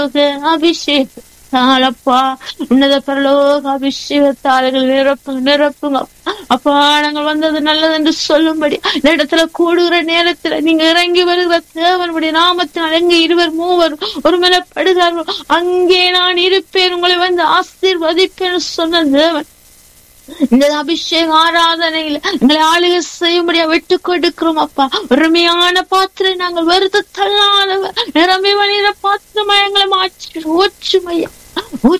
அபிஷேகத்தாலப்பா உன்னத பரலோக அபிஷேகத்தாளர்கள் நிரப்புங்க நிரப்புங்க அப்பா நாங்கள் வந்தது நல்லது என்று சொல்லும்படி இந்த இடத்துல கூடுகிற நேரத்துல நீங்க இறங்கி வருகிற தேவனுடைய நாமத்தினால் எங்க இருவர் மூவர் ஒரு மேலப்படுகிறார்கள் அங்கே நான் இருப்பேன் உங்களை வந்து ஆசீர்வதிப்பேன் சொன்ன தேவன் இந்த அபிஷேக ஆராதனையில எங்களை ஆளுகை செய்யும்படியா விட்டு கொடுக்கிறோம் அப்பா உரிமையான பாத்திரை நாங்கள் வெறுத்து தள்ளாதவர் நிரம்பி வழியிற பாத்திரமா எங்களை மாற்றி ஊற்றுமையா